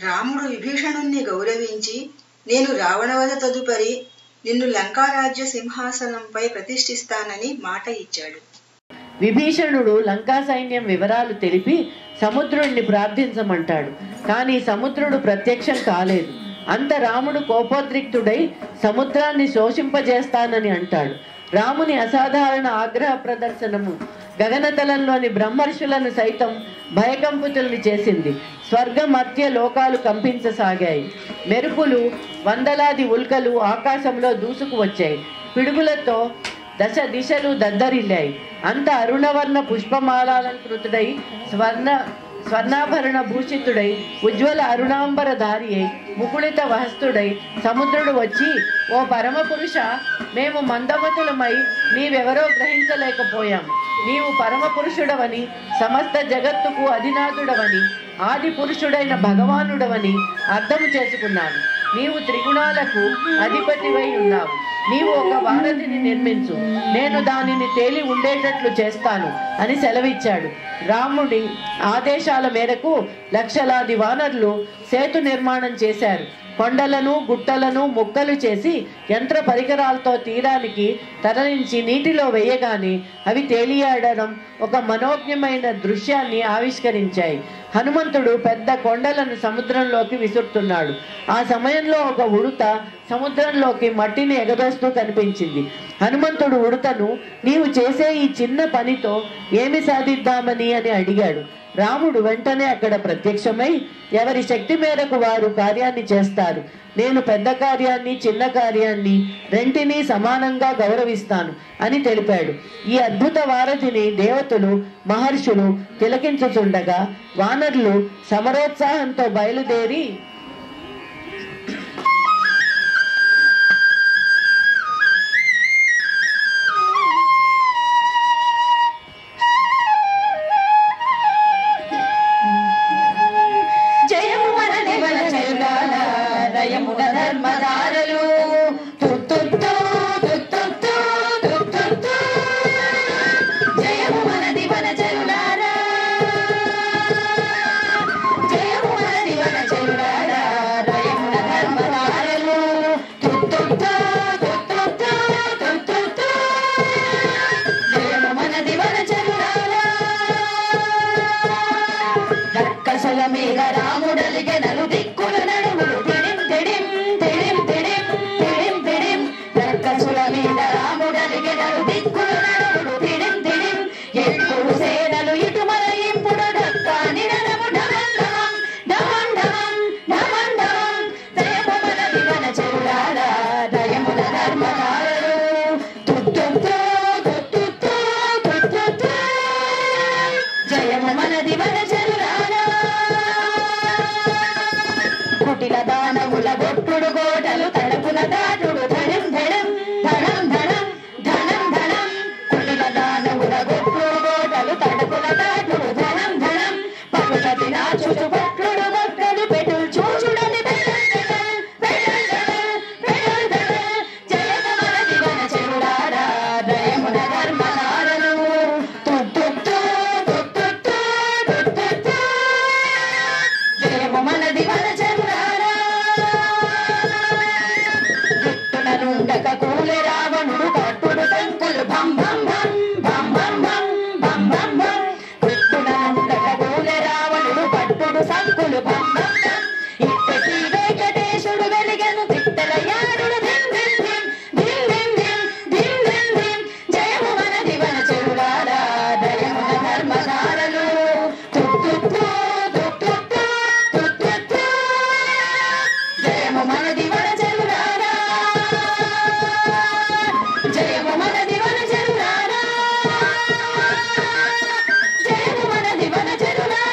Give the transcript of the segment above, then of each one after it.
రాముడు విభీషణుణ్ణి గౌరవించి నేను రావణవధ తదుపరి నిన్ను లంకారాజ్య సింహాసనంపై ప్రతిష్ఠిస్తానని మాట ఇచ్చాడు విభీషణుడు లంకా సైన్యం వివరాలు తెలిపి సముద్రుణ్ణి ప్రార్థించమంటాడు కానీ సముద్రుడు ప్రత్యక్షం కాలేదు అంత రాముడు కోపోద్రిక్తుడై సముద్రాన్ని శోషింపజేస్తానని అంటాడు రాముని అసాధారణ ఆగ్రహ ప్రదర్శనము గగనతలంలోని బ్రహ్మర్షులను సైతం భయకంపితుల్ని చేసింది స్వర్గ మధ్య లోకాలు కంపించసాగాయి మెరుపులు వందలాది ఉల్కలు ఆకాశంలో దూసుకు వచ్చాయి పిడుగులతో దశ దిశలు దద్దరిల్లాయి అంత అరుణవర్ణ పుష్పమాలాలంకృతుడై స్వర్ణ స్వర్ణాభరణ భూషితుడై ఉజ్వల అరుణాంబర ధారి అయి ముకుళిత వహస్తుడై సముద్రుడు వచ్చి ఓ పరమ పురుష మేము మందమతులమై నీవెవరో గ్రహించలేకపోయాం నీవు పరమ పురుషుడవని సమస్త జగత్తుకు అధినాథుడవని ఆది పురుషుడైన భగవానుడవని అర్థం చేసుకున్నాను నీవు త్రిగుణాలకు అధిపతివై ఉన్నావు నీవు ఒక వారధిని నిర్మించు నేను దానిని తేలి ఉండేటట్లు చేస్తాను అని సెలవిచ్చాడు రాముడి ఆదేశాల మేరకు లక్షలాది వానరులు సేతు నిర్మాణం చేశారు కొండలను గుట్టలను ముక్కలు చేసి యంత్ర పరికరాలతో తీరానికి తరలించి నీటిలో వేయగానే అవి తేలియాడడం ఒక మనోజ్ఞమైన దృశ్యాన్ని ఆవిష్కరించాయి హనుమంతుడు పెద్ద కొండలను సముద్రంలోకి విసురుతున్నాడు ఆ సమయంలో ఒక ఉడుత సముద్రంలోకి మట్టిని ఎగదోస్తూ కనిపించింది హనుమంతుడు ఉడుతను నీవు చేసే ఈ చిన్న పనితో ఏమి సాధిద్దామని అని అడిగాడు రాముడు వెంటనే అక్కడ ప్రత్యక్షమై ఎవరి శక్తి మేరకు వారు కార్యాన్ని చేస్తారు నేను పెద్ద కార్యాన్ని చిన్న కార్యాన్ని రెంటిని సమానంగా గౌరవిస్తాను అని తెలిపాడు ఈ అద్భుత వారధిని దేవతలు మహర్షులు తిలకించుచుండగా వానరులు సమరోత్సాహంతో బయలుదేరి జయము మన నివల చెరుగాల దయమున ధర్మదారలు తుత్తుత్తు, తుత్తుత్తు, తుత్తుత్తు. జయము మన దివన చెరులారా జయము మన దివన చెరులారా దయమున ధర్మదారలు తుత్తుత్తు, తుత్తుత్తు, తుత్తుత్తు. జయము మన దివన చెరులారా రక్కసుల మీద రాముడలిగే నలు దిక్కుల నడుములు తిడిం తిడిం తిడిం తిడిం తిడిం తిడిం రక్కసుల మీద రాముడలిగే నలు దిక్కుల నడుములు తిడిం తిడిం ఎప్పుడు సేనలు ఇటు మన ఇప్పుడు దక్క నిడనము డమం డమం డమం డమం డమం డమం దయము మన దివన చెరులారా దయముల ధర్మదారులు తుత్తుత్తు తుత్తుత్తు తుత్తుత్తు జయము మన దివన చెరులారా కుటిల దానముల బొట్టుడు గోటలు తడపున దాటుడు ధనం ధనం ధనం ధనం ధనం ధనం కుటిల దానముల బొట్టుడు గోటలు తడపున దాటుడు ధనం ధనం పరుషతి నా చుచు పట్లుడు మొక్కలు పెటులు చూచుడని పెడల్ పెడల్ పెడల్ పెడల్ జయమ మన దివన చెరులారా దయమున ధర్మదారలు తుత్తుత్తు తుత్తుత్తు తుత్తుత్తు జయము మన దివన చెరులారా దిక్కున నుండక కూలి రావణుడు కట్టుడు కంకులు భం భం భం భం భం భం భం భం భం దిక్కున నుండక కూలి రావణుడు పట్టుడు సంకులు భం భం భం ఇట్టటి వెంకటేశుడు వెలిగను తిట్టల యాడుడు ధిం ధిం ధిం ధిం ధిం ధిం ధిం ధిం ధిం జయము మన దివన చెరులారా దయమున ధర్మదారలు తుత్తుత్తు తుత్తుత్తు తుత్తుత్తు జయము మన దివన చెరులారా జయము మన దివన చెరులారా జయము మన దివన చెరులారా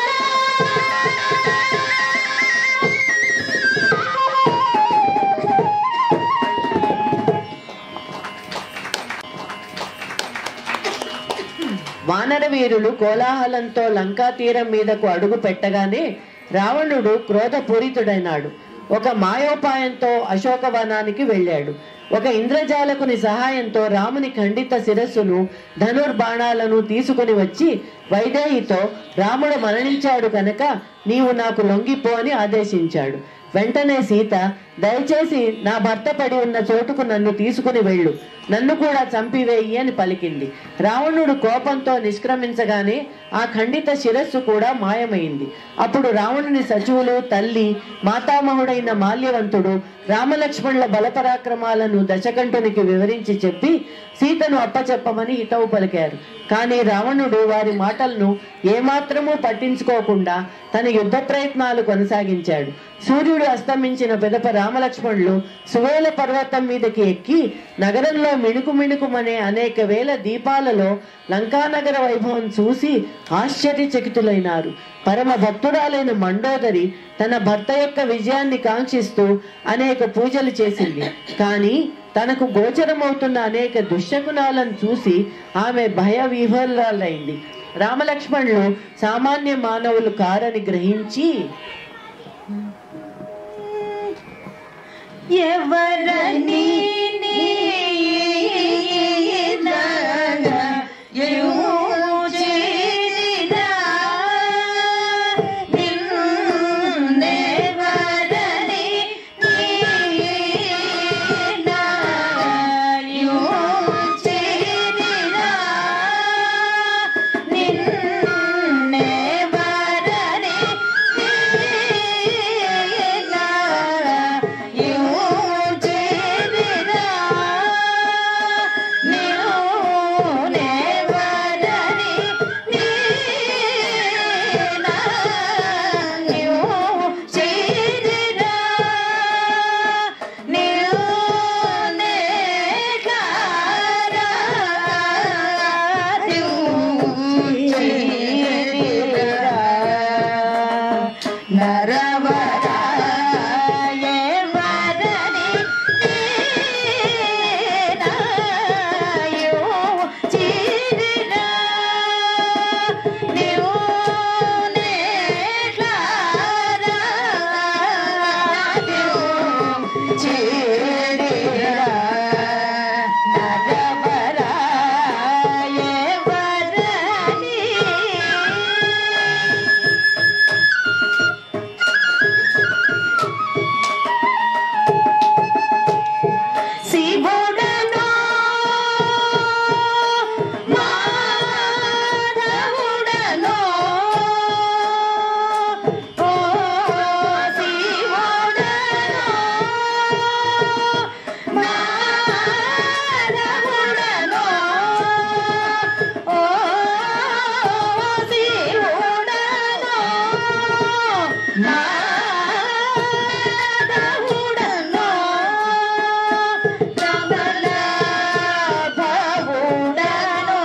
వానర వీరులు కోలాహలంతో లంకా తీరం మీదకు అడుగు పెట్టగానే రావణుడు క్రోధపూరితుడైనాడు ఒక మాయోపాయంతో అశోకవనానికి వెళ్ళాడు ఒక ఇంద్రజాలకుని సహాయంతో రాముని ఖండిత శిరస్సును ధనుర్బాణాలను తీసుకుని వచ్చి వైదేహితో రాముడు మరణించాడు కనుక నీవు నాకు లొంగిపో అని ఆదేశించాడు వెంటనే సీత దయచేసి నా భర్త పడి ఉన్న చోటుకు నన్ను తీసుకుని వెళ్ళు నన్ను కూడా చంపివేయి అని పలికింది రావణుడు కోపంతో నిష్క్రమించగానే ఆ ఖండిత శిరస్సు కూడా మాయమైంది అప్పుడు రావణుని సచివులు తల్లి మాతామహుడైన మాల్యవంతుడు రామలక్ష్మణుల బలపరాక్రమాలను దశకంఠునికి వివరించి చెప్పి సీతను అప్పచెప్పమని హితవు పలికారు కానీ రావణుడు వారి మాటలను ఏమాత్రమూ పట్టించుకోకుండా తన యుద్ధ ప్రయత్నాలు కొనసాగించాడు సూర్యుడు అస్తమించిన పెదప రామలక్ష్మణులు సువేల పర్వతం మీదకి ఎక్కి నగరంలో మిణుకు మిణుకుమనే అనేక వేల దీపాలలో లంకానగర వైభవం చూసి ఆశ్చర్యచకితులైనారు పరమ భక్తురాలైన మండోదరి తన భర్త యొక్క విజయాన్ని కాంక్షిస్తూ అనేక పూజలు చేసింది కానీ తనకు గోచరమవుతున్న అనేక దుశ్శకునాలను చూసి ఆమె భయ విహ్వలైంది రామలక్ష్మణులు సామాన్య మానవులు కారని గ్రహించి ఎవరని శివుడనో మాధవుడనో ఓ శివుడనో మాధవుడనో ఓ శివుడనో మాధవుడనో రమణభవుడనో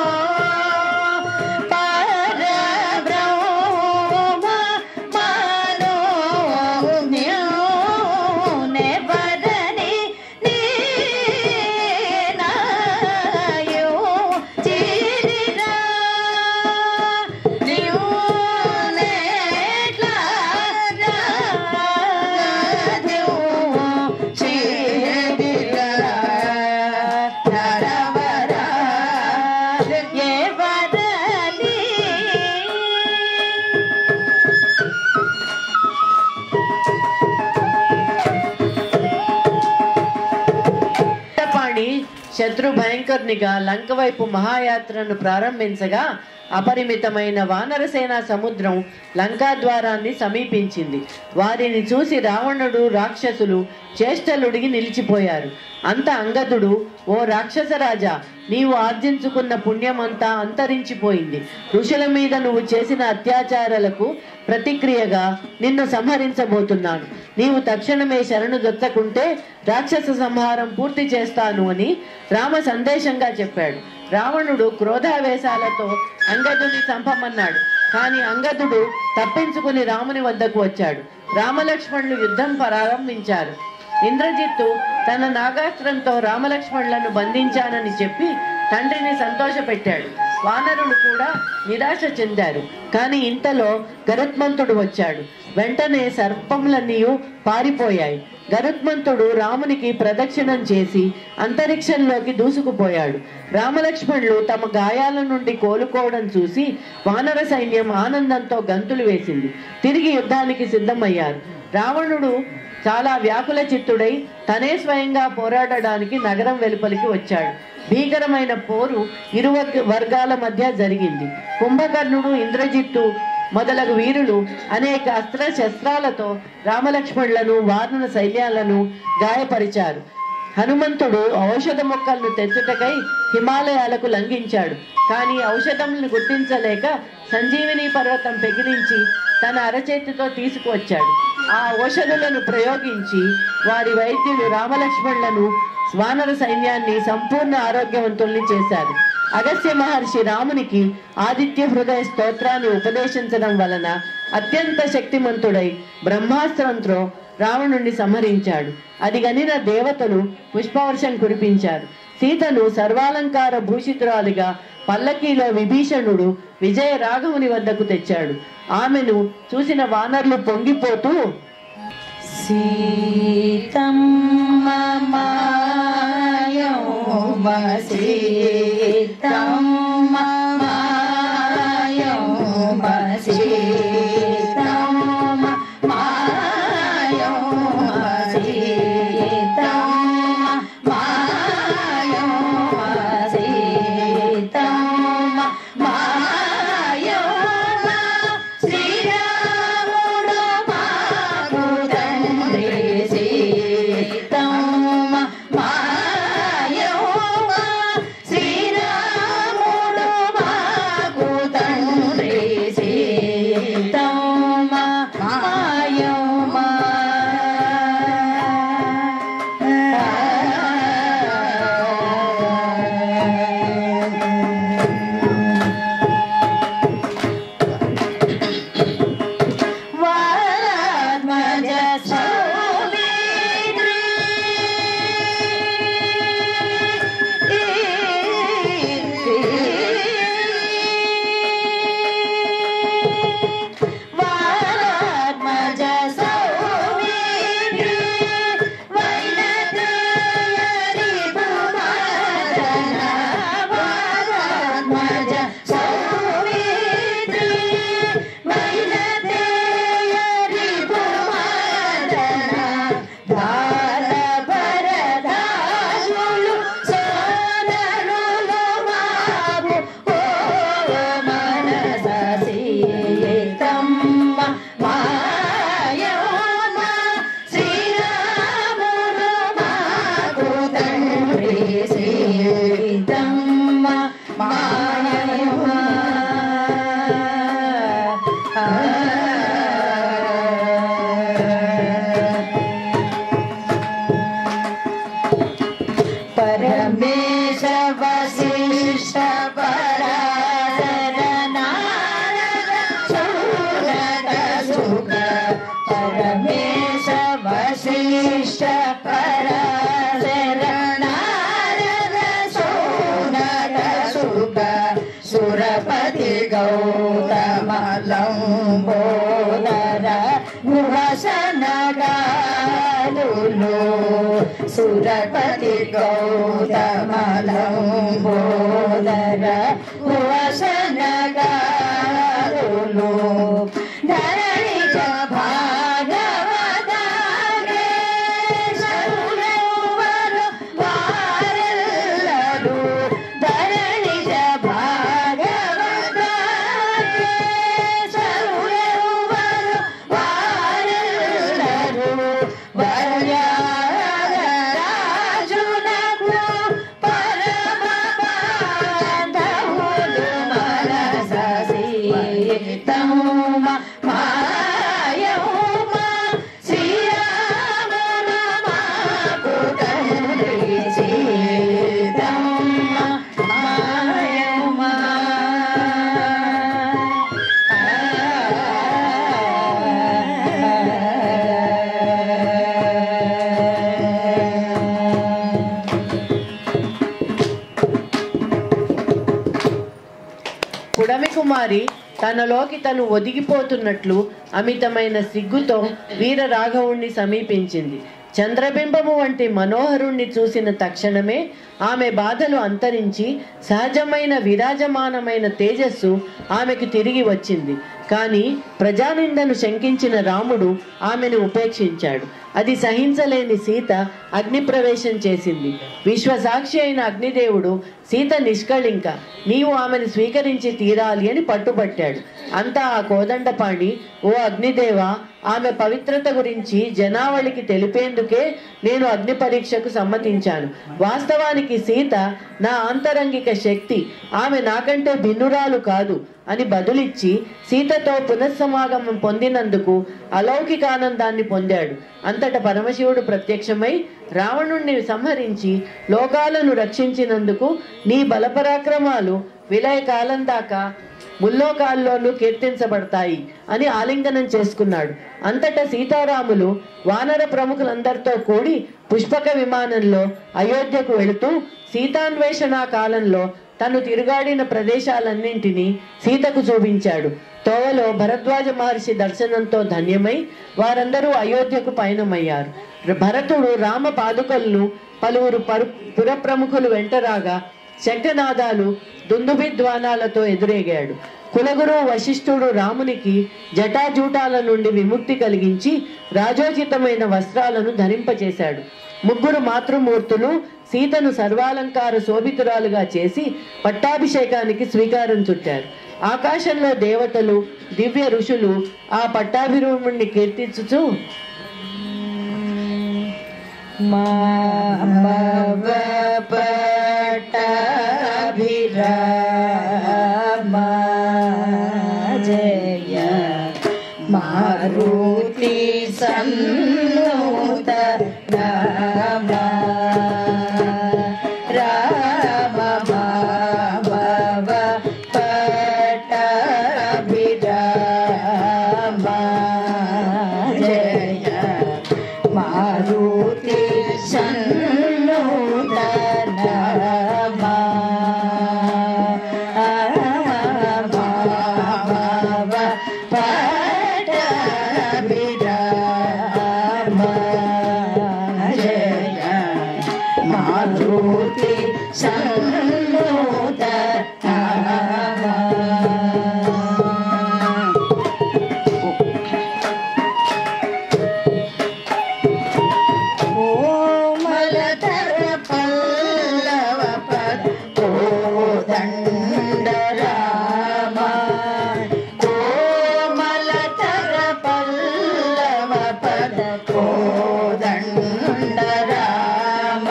పరబ్రహ్మ మనోజ్ఞునెవరని నీనాయో చిరిరా నీవునెట్లా రాజు చిరిరా నరవరా ఎవరని పాణి శత్రు భయంకరునిగా లంక వైపు మహాయాత్రను ప్రారంభించగా అపరిమితమైన వానరసేన సముద్రం లంకా ద్వారాన్ని సమీపించింది వారిని చూసి రావణుడు రాక్షసులు చేష్టలుడిగి నిలిచిపోయారు అంత అంగదుడు ఓ రాక్షస రాజా నీవు ఆర్జించుకున్న పుణ్యమంతా అంతరించిపోయింది ఋషుల మీద నువ్వు చేసిన అత్యాచారాలకు ప్రతిక్రియగా నిన్ను సంహరించబోతున్నాను నీవు తక్షణమే శరణు దొత్తకుంటే రాక్షస సంహారం పూర్తి చేస్తాను అని రామ సందేశంగా చెప్పాడు రావణుడు క్రోధావేశాలతో అంగదుని చంపమన్నాడు కానీ అంగదుడు తప్పించుకుని రాముని వద్దకు వచ్చాడు రామలక్ష్మణులు యుద్ధం ప్రారంభించారు ఇంద్రజిత్తు తన నాగాస్త్రంతో రామలక్ష్మణులను బంధించానని చెప్పి తండ్రిని సంతోషపెట్టాడు వానరులు కూడా నిరాశ చెందారు కానీ ఇంతలో గరుత్మంతుడు వచ్చాడు వెంటనే సర్పములన్నీ పారిపోయాయి గరుత్మంతుడు రామునికి ప్రదక్షిణం చేసి అంతరిక్షంలోకి దూసుకుపోయాడు రామలక్ష్మణులు తమ గాయాల నుండి కోలుకోవడం చూసి వానర సైన్యం ఆనందంతో గంతులు వేసింది తిరిగి యుద్ధానికి సిద్ధమయ్యారు రావణుడు చాలా వ్యాకుల చిత్తుడై తనే స్వయంగా పోరాడడానికి నగరం వెలుపలికి వచ్చాడు భీకరమైన పోరు ఇరు వర్గ- వర్గాల మధ్య జరిగింది కుంభకర్ణుడు ఇంద్రజిత్తు మొదలగు వీరులు అనేక అస్త్ర శస్త్రాలతో రామలక్ష్మణులను వానర శైల్యాలను గాయపరిచారు హనుమంతుడు ఔషధ మొక్కలను తెచ్చుటకై హిమాలయాలకు లంఘించాడు కానీ ఔషధములను గుర్తించలేక సంజీవిని పర్వతం పెగిరించి తన అరచేతితో తీసుకువచ్చాడు ఆ ఔషధులను ప్రయోగించి వారి వైద్యులు రామలక్ష్మణులను వానర సైన్యాన్ని సంపూర్ణ ఆరోగ్యవంతుల్ని చేశారు అగస్త్య మహర్షి రామునికి ఆదిత్య హృదయ స్తోత్రాన్ని ఉపదేశించడం వలన అత్యంత శక్తిమంతుడై బ్రహ్మాస్త్రంతో రావణుణ్ణి సంహరించాడు అది గనిన దేవతలు పుష్పవర్షం కురిపించారు సీతను సర్వాలంకార భూషితురాలిగా పల్లకీలో విభీషణుడు విజయ రాఘవుని వద్దకు తెచ్చాడు ఆమెను చూసిన వానర్లు పొంగిపోతూ సీతమ్మ మాయమ్మ సీతమ్మ మాయమ్మ సీతమ్మ మాయమ్మ సీతమ్మ మాయమ్మ సీతమ్మ మాయమ్మ శ్రీరాముడు మాకు తండ్రి సీతమ్మ మాయమ్మ శ్రీరాముడు మాకు తండ్రి సీతమ్మ వరద్మజ సౌమిత్రి వరద్మజ సౌమిత్రి వైనతేయరి పుమాదన వరద్మజ సౌమిత్రి వైనతేయరి పుమాదన దార పరదాసులు సోదరులు మాకు ఓ మనస సీతమ్మ మాయమ్మ శ్రీరాముడు మాకు తండ్రి సీతమ్మ మాయమ్మ పరమేశ వశిష్ఠ పరాశర నారద శౌనక సుఖ పరమేశ వశిష్ఠ పరాశర నారద శౌనక సుఖ సురపతి గౌతమ లంబోదర గుహసనగాలులు సురపతి గౌతమ లంబోదర గుహసనగాలులు ధరణి చ భాగవతాగే సరులెవ్వరు వారెల్లరు ధరణి చ భాగవతాగే సరులెవ్వరు వారెల్లరు వరయారాజునకు పరమ బాంధవులు మనస సీతమ్మ మాయమ్మ శ్రీరాముడు మాకు తండ్రి సీతమ్మ మాయమ్మ పుడమి కుమారి తనలోకి తను ఒదిగిపోతున్నట్లు అమితమైన సిగ్గుతో వీర రాఘవుణ్ణి సమీపించింది చంద్రబింబము వంటి మనోహరుణ్ణి చూసిన తక్షణమే ఆమె బాధలు అంతరించి సహజమైన విరాజమానమైన తేజస్సు ఆమెకు తిరిగి వచ్చింది కానీ ప్రజానిందను శంకించిన రాముడు ఆమెను ఉపేక్షించాడు అది సహించలేని సీత అగ్నిప్రవేశం చేసింది విశ్వసాక్షి అయిన అగ్నిదేవుడు సీత నిష్కళింక నీవు ఆమెను స్వీకరించి తీరాలి అని పట్టుబట్టాడు అంతా ఆ కోదండపాణి ఓ అగ్నిదేవ ఆమె పవిత్రత గురించి జనావళికి తెలిపేందుకే నేను అగ్ని పరీక్షకు సమ్మతించాను వాస్తవానికి సీత నా ఆంతరంగిక శక్తి ఆమె నాకంటే భిన్నురాలు కాదు అని బదులిచ్చి సీతతో పునఃసమాగమం పొందినందుకు అలౌకిక ఆనందాన్ని పొందాడు అంతట పరమశివుడు ప్రత్యక్షమై రావణుణ్ణి సంహరించి లోకాలను రక్షించినందుకు నీ బలపరాక్రమాలు విలయ కాలం దాకా ముల్లోకాల్లోనూ కీర్తించబడతాయి అని ఆలింగనం చేసుకున్నాడు అంతటా సీతారాములు వానర ప్రముఖులందరితో కూడి పుష్పక విమానంలో అయోధ్యకు వెళుతూ సీతాన్వేషణ కాలంలో తను తిరుగాడిన ప్రదేశాలన్నింటినీ సీతకు చూపించాడు తోవలో భరద్వాజ మహర్షి దర్శనంతో ధన్యమై వారందరూ అయోధ్యకు పయనమయ్యారు భరతుడు రామ పాదుకలను పలువురు పరు పురప్రముఖులు వెంటరాగా శంఖనాదాలు దుందుభిద్వానాలతో ఎదురేగాడు కులగురు వశిష్ఠుడు రామునికి జటాజూటాల నుండి విముక్తి కలిగించి రాజోచితమైన వస్త్రాలను ధరింపచేశాడు ముగ్గురు మాతృమూర్తులు సీతను సర్వాలంకార శోభితురాలుగా చేసి పట్టాభిషేకానికి శ్రీకారం చుట్టారు ఆకాశంలో దేవతలు దివ్య ఋషులు ఆ పట్టాభిరూముణ్ణి కీర్తించుచు మామవ పట్టాభిరామ జయ మారుతి సన్నూత రామ రామ మామవ పట్టాభిరామ జయ మారుతి సన్నూతనమా మారుతి సన్నూతనమా కోమలతర పల్లవ పద కోదండ రామ కోమలతర పల్లవ పద కోదండ రామ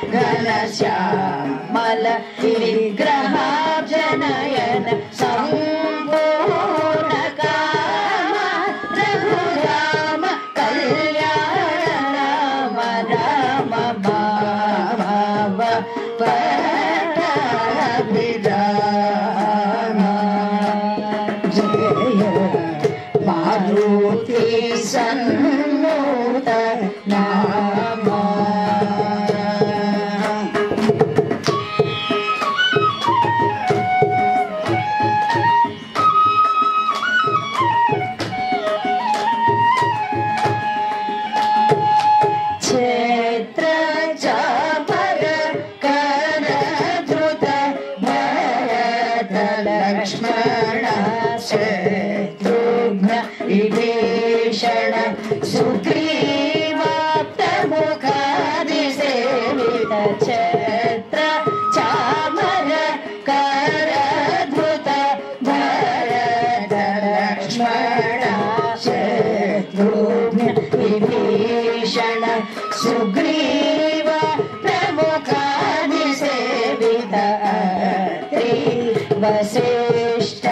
ఘనశ్యామల విగ్రహాజనయన సంపూర్ణ కామ రఘురామ కళ్యాణ రామ రామ భావ పరభిరామ జయ మారుతి సన్నూత నామ క్షేత్ర చాపర కర ధృత భరత లక్ష్మణ శత్రుఘ్న విభీషణ సుగ్రీవాప్త ముఖాది సేవిత క్షేత్ర చామర కర ధృత భరత లక్ష్మణ శత్రుఘ్న విభీషణ సుగ్రీవ ప్రముఖాది సేవిత త్రి వశిష్ట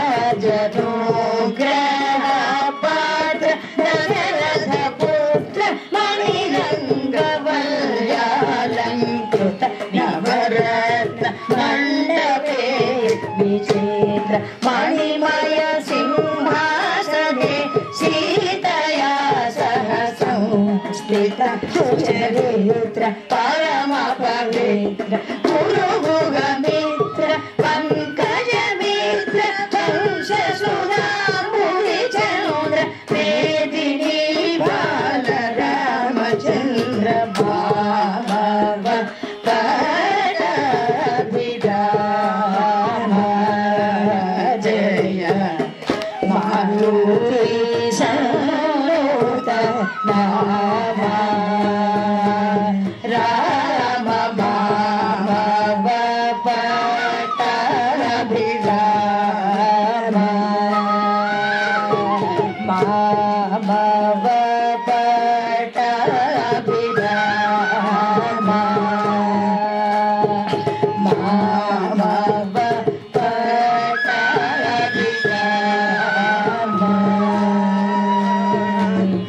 జనుగ్రహ పాత్ర దశరథ పుత్ర మణిరంగవల్యాలంకృత నవరత్న మండపే విచిత్ర మణిమయ సింహాసనే సీతయా సహ సంస్థిత సుచరిత్ర పరమ పవిత్ర పురుగుగ మిత్ర పంకజ మిత్ర వంశ మారుతి సరోత నామ రామ మామ పటభిరామ మామ పటభిరామ మామ పటభిరామ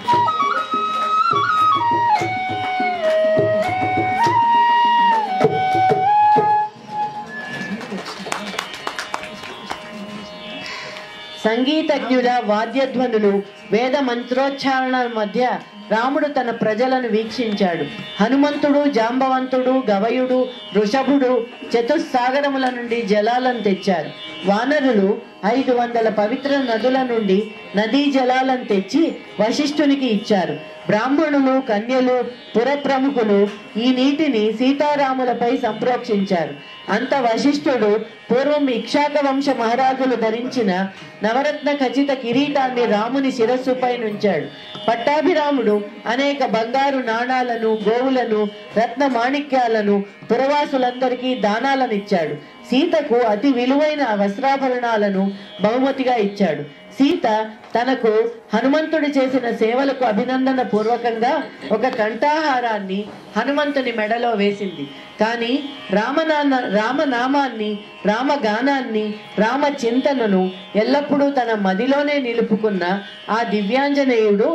సంగీతజ్ఞుల వాద్యధ్వనులు వేద మంత్రోచ్చారణల మధ్య రాముడు తన ప్రజలను వీక్షించాడు హనుమంతుడు జాంబవంతుడు గవయుడు వృషభుడు చతుస్సాగరముల నుండి జలాలను తెచ్చారు వానరులు ఐదు వందల పవిత్ర నదుల నుండి నదీ జలాలను తెచ్చి వశిష్ఠునికి ఇచ్చారు బ్రాహ్మణులు కన్యలు పురప్రముఖులు ఈ నీటిని సీతారాములపై సంప్రోక్షించారు అంత వశిష్ఠుడు పూర్వం ఇక్షాక వంశ మహారాజులు ధరించిన నవరత్న ఖచ్చిత కిరీటాన్ని రాముని శిరస్సుపై నుంచాడు పట్టాభిరాముడు అనేక బంగారు నాణాలను గోవులను రత్న మాణిక్యాలను పురవాసులందరికీ దానాలనిచ్చాడు సీతకు అతి విలువైన వస్త్రాభరణాలను బహుమతిగా ఇచ్చాడు సీత తనకు హనుమంతుడు చేసిన సేవలకు అభినందన పూర్వకంగా ఒక కంఠాహారాన్ని హనుమంతుని మెడలో వేసింది కానీ రామనాన్న రామనామాన్ని రామగానాన్ని రామ చింతనను ఎల్లప్పుడూ తన మదిలోనే నిలుపుకున్న ఆ దివ్యాంజనేయుడు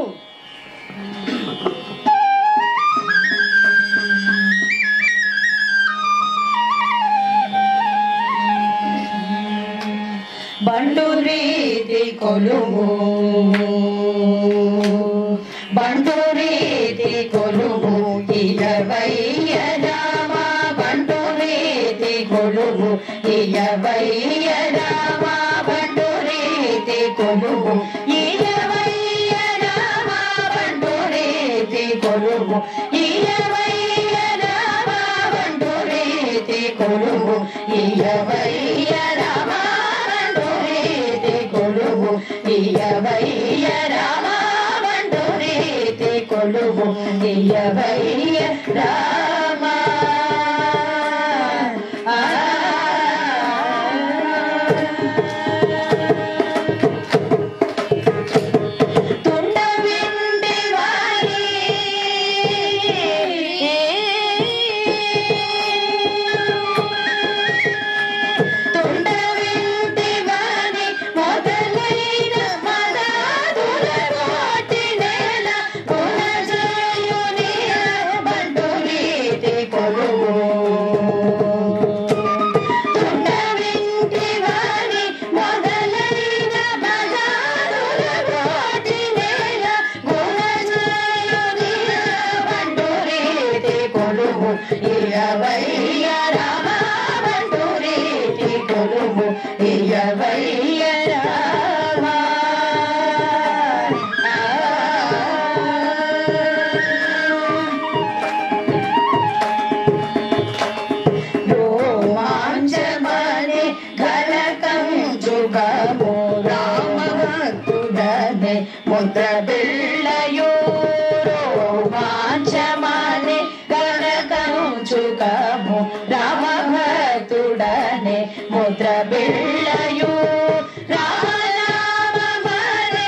బండు రీతి కొలువు బండు రీతి కొలువు ఇయవయ్య రామ బండు రీతి కొలువు ఇయవయ్య రామ బండు రీతి కొలువు ఇయవయ్య రామ బండు రీతి కొలువు ఇయవయ్య రామ బండు రీతి కొలువు ఇయవయ్య రామ బండు రీతి కొలువు ఇయవయ్య రామ బండు రీతి కొలువు ఇయవయ్య రామ ఆ తుండ విండి వారి తుండ విండి వారి మొదలైన మదాదుల కోటి నేల గుణజయుని బండు రీతి కొలువు తుండ వింటి వారి మొదలైన మదాదుల కోటి నేల గుణజయుని బండు రీతి కొలువు ఇరవయ్య రామ బండు రీతి కొలువు ఇరవయ్య రామ రోమాంచమనే ఘనకం జుగము రామభక్తుడనే ముద్ర బిళ్ళయో రోమాంచమనే ఘనకం జుగము రామభక్తుడనే ముద్ర బిళ్ళయో రామనామమనే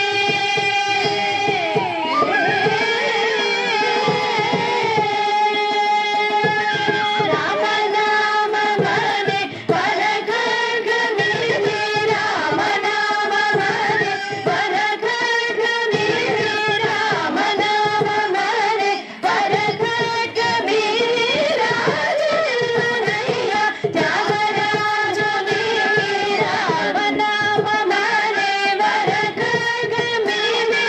రామనామమనే పరగగమిని రామనామమనే పరగగమిని రామనామమనే పరగగమిని రాజనయ్య త్యాగరాజుని రామనామమనే పరగగమిని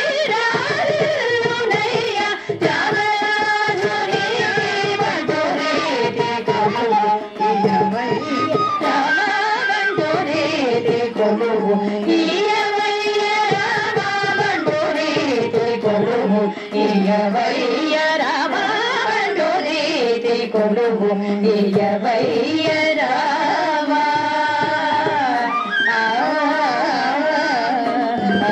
రాజనయ్య త్యాగరాజుని బంటురేటి కొలువు ఇయవయ్య రామ బంటురేటి కొలువు ఇయవయ్య రామ బంటురేటి కొలువు ఇయవయ్య రామ బంటురేటి కొలువు ఇయవయ్య రామ ఆ, ఆ,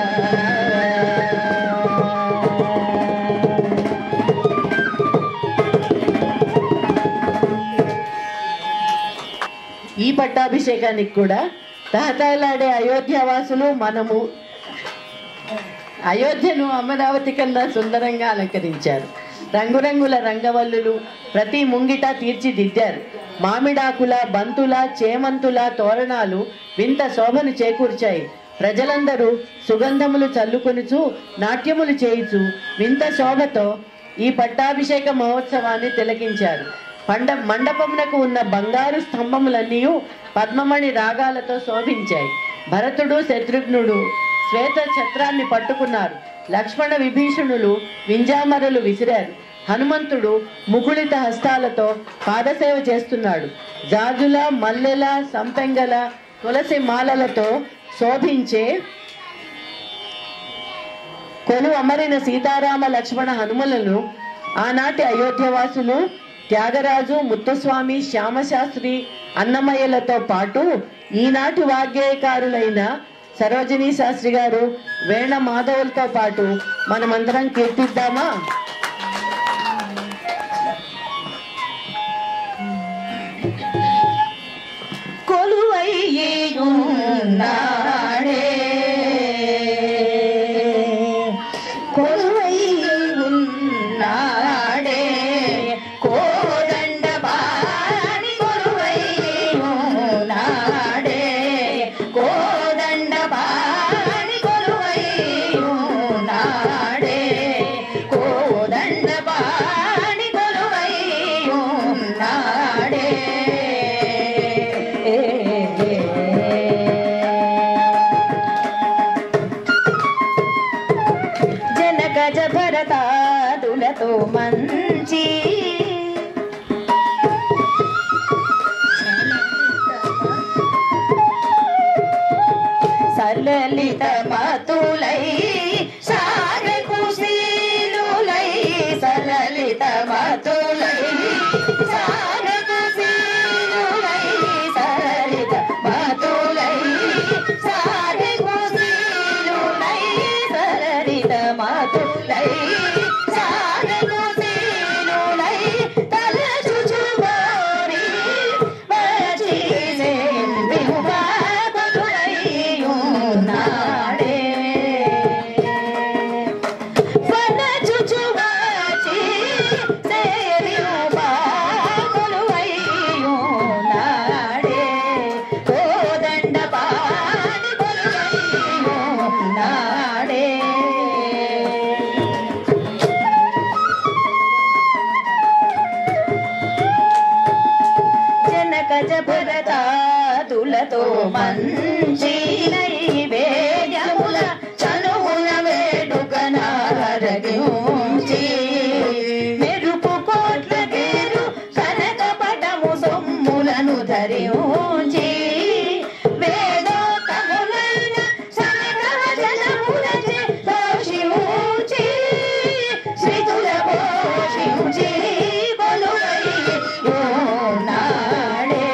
పట్టాభిషేకానికి కూడా తహతహలాడే అయోధ్యవాసులు మనము అయోధ్యను అమరావతి కన్నా సుందరంగా అలంకరించారు రంగురంగుల రంగవల్లులు ప్రతి ముంగిట తీర్చిదిద్దారు మామిడాకుల బంతుల చేమంతుల తోరణాలు వింత శోభను చేకూర్చాయి ప్రజలందరూ సుగంధములు చల్లుకొనుచు నాట్యములు చేయుచు వింత శోభతో ఈ పట్టాభిషేక మహోత్సవాన్ని తిలకించారు పండ మండపమునకు ఉన్న బంగారు స్తంభములన్నీ పద్మమణి రాగాలతో శోభించాయి భరతుడు శత్రుఘ్నుడు శ్వేత ఛత్రాన్ని పట్టుకున్నారు లక్ష్మణ విభీషణులు వింజామరలు విసిరారు హనుమంతుడు ముకుళిత హస్తాలతో పాదసేవ చేస్తున్నాడు జాజుల మల్లెల సంపెంగల తులసి మాలలతో శోభించే కొలు అమరిన సీతారామ లక్ష్మణ హనుమలను ఆనాటి అయోధ్యవాసులు త్యాగరాజు ముత్తుస్వామి శ్యామశాస్త్రి అన్నమయ్యలతో పాటు ఈనాటి వాగ్గేయకారులైన సరోజినీ శాస్త్రి గారు వేణ మాధవులతో పాటు మనమందరం కీర్తిద్దామా కొలువయ్యున్నాడే కొలువయ్యున్నాడే కోదండ బాణి కొలువయ్యున్నాడే కోదండ బాణి కొలువయ్యున్నాడే కోదండ బాణి కొలువయ్యున్నాడే జనకజ భరతాదులతో మంచి సలలిత మతులై సాగకు శీలులై సలలిత మతులై సాగకు శీలులై సలలిత మతులై సాగకు శీలులై సలలిత మతులై సాగకు శీలులై తలచుచువారి వచిసే బిహువా కొలువయ్యున్నాడే వనచుచువాచి సేరియువా కొలువయ్యున్నాడే కోదండ పాడి కొలువయ్యున్నాడే జనకజ భరతాదులతో మంచి నైవేద్యముల చనువుల వేడుకనారగించి మెరుపు కోట్ల పేరు కనక పటము సొమ్ములను ధరించి వేదోత్తములైన శనకవచనములచే పోషించి శ్రీతుల పోషించి కొలువయ్యున్నాడే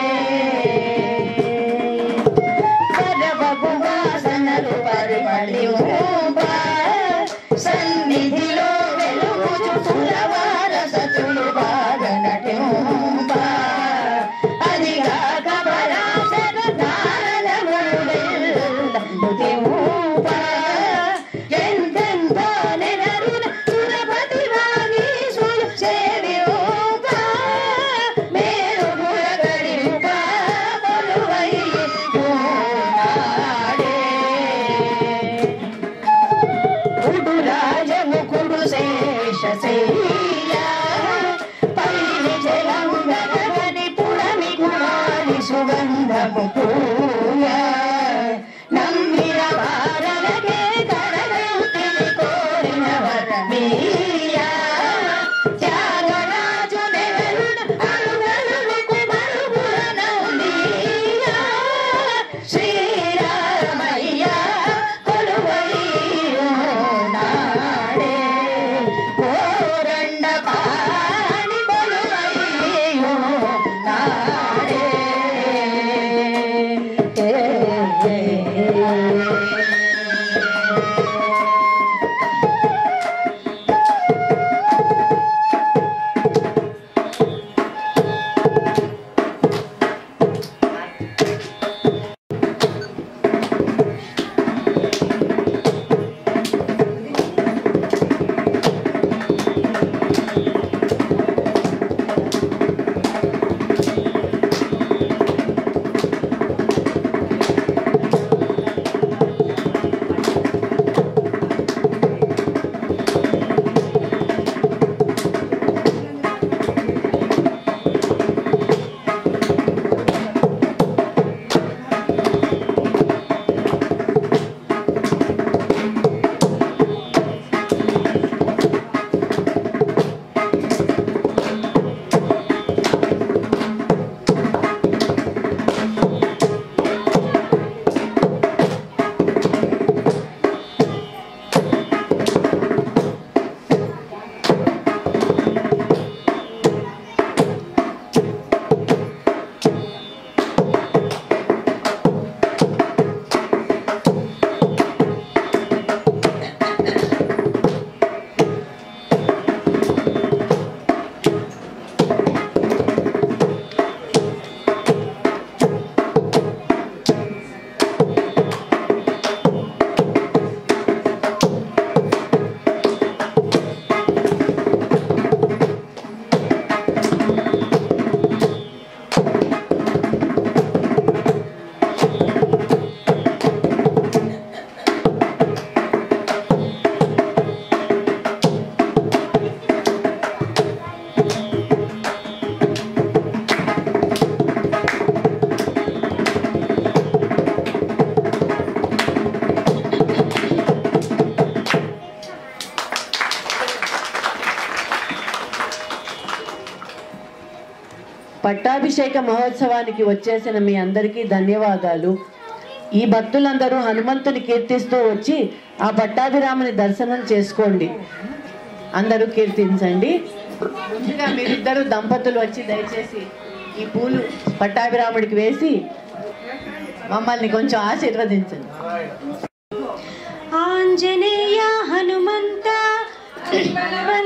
పరవగు వాసనలు పరిమళింప సన్నిధిలో వెలుగుచు సురవార సతులు బాగా నటింప అదిగాక పరాశర నారద మునులెల్లందుతింప ఎంతెంత నెనరుల సురపతి వాగీశులు సేవింప మేలుగుల గడింప కొలువయ్యున్నాడే కుడు రాజముకుడు శేషశయ్య పల్లి జలంగని పురమి కుమారి సుగంధము పూయ నమ్మిన వారలకే కరగౌతిని కోరిన వరమీయ త్యాగరాజు నెవరున అరుగరులకు మరుగుల నౌలీయ శ్రీరామయ్య కొలువయ్యున్నాడే కోరండ పట్టాభిషేక మహోత్సవానికి వచ్చేసిన మీ అందరికీ ధన్యవాదాలు ఈ భక్తులందరూ హనుమంతుని కీర్తిస్తూ వచ్చి ఆ పట్టాభిరాముని దర్శనం చేసుకోండి అందరూ కీర్తించండి ముందుగా మీరిద్దరు దంపతులు వచ్చి దయచేసి ఈ పూలు పట్టాభిరాముడికి వేసి మమ్మల్ని కొంచెం ఆశీర్వదించండి ఆంజనేయ హనుమంత